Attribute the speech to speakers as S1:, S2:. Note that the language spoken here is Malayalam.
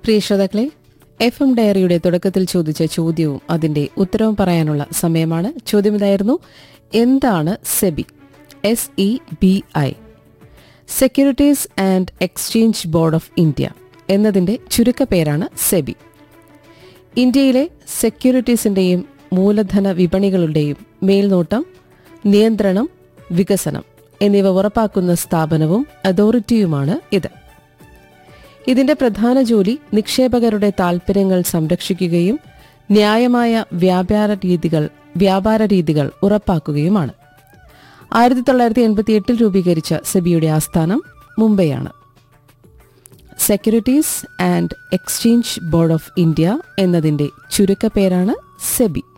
S1: പ്രിയ ശ്രോതാക്കളെ എഫ് എം ഡയറിയുടെ തുടക്കത്തിൽ ചോദിച്ച ചോദ്യവും അതിന്റെ ഉത്തരവും പറയാനുള്ള സമയമാണ് ചോദ്യം ഇതായിരുന്നു എന്താണ് SEBI S E B I securities and exchange board of India എന്നതിന്റെ ചുരുക്കപ്പേരാണ് സെബി ഇന്ത്യയിലെ സെക്യൂരിറ്റീസിന്റെയും മൂലധന വിപണികളുടെയും മേൽനോട്ടം നിയന്ത്രണം വികസനം എന്നിവ ഉറപ്പാക്കുന്ന സ്ഥാപനവും അതോറിറ്റിയുമാണ് ഇത് ഇതിന്റെ പ്രധാന ജോലി നിക്ഷേപകരുടെ താൽപ്പര്യങ്ങൾ സംരക്ഷിക്കുകയും ന്യായമായ വ്യാപാര രീതികൾ വ്യാപാര രീതികൾ ഉറപ്പാക്കുകയുമാണ് ആയിരത്തി തൊള്ളായിരത്തി എൺപത്തി എട്ടിൽ രൂപീകരിച്ച സെബിയുടെ ആസ്ഥാനം മുംബൈയാണ് securities and exchange board of India എന്നതിന്റെ ചുരുക്കപ്പേരാണ് സെബി